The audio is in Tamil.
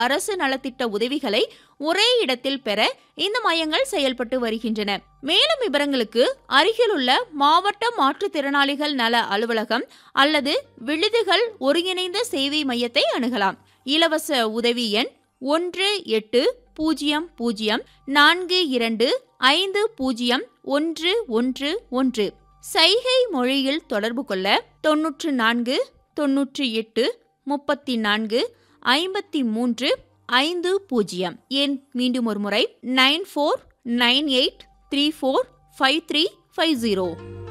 அரசு நலத்திட்ட உதவிகளை ஒரே இடத்தில் பெற இந்த மையங்கள் செயல்பட்டு வருகின்றன மேலும் விவரங்களுக்கு அருகிலுள்ள மாவட்ட மாற்றுத்திறனாளிகள் நல அலுவலகம் அல்லது விழுதுகள் ஒருங்கிணைந்த சேவை மையத்தை அணுகலாம் இலவச உதவி எண் ஒன்று எட்டு பூஜ்ஜியம் பூஜ்ஜியம் நான்கு இரண்டு ஐந்து பூஜ்ஜியம் ஒன்று ஒன்று ஒன்று சைகை மொழியில் தொடர்பு கொள்ள தொன்னூற்று நான்கு தொன்னூற்றி எட்டு முப்பத்தி நான்கு ஐம்பத்தி மூன்று ஐந்து பூஜ்ஜியம் எண் மீண்டும் ஒரு முறை nine four nine eight three four five three five zero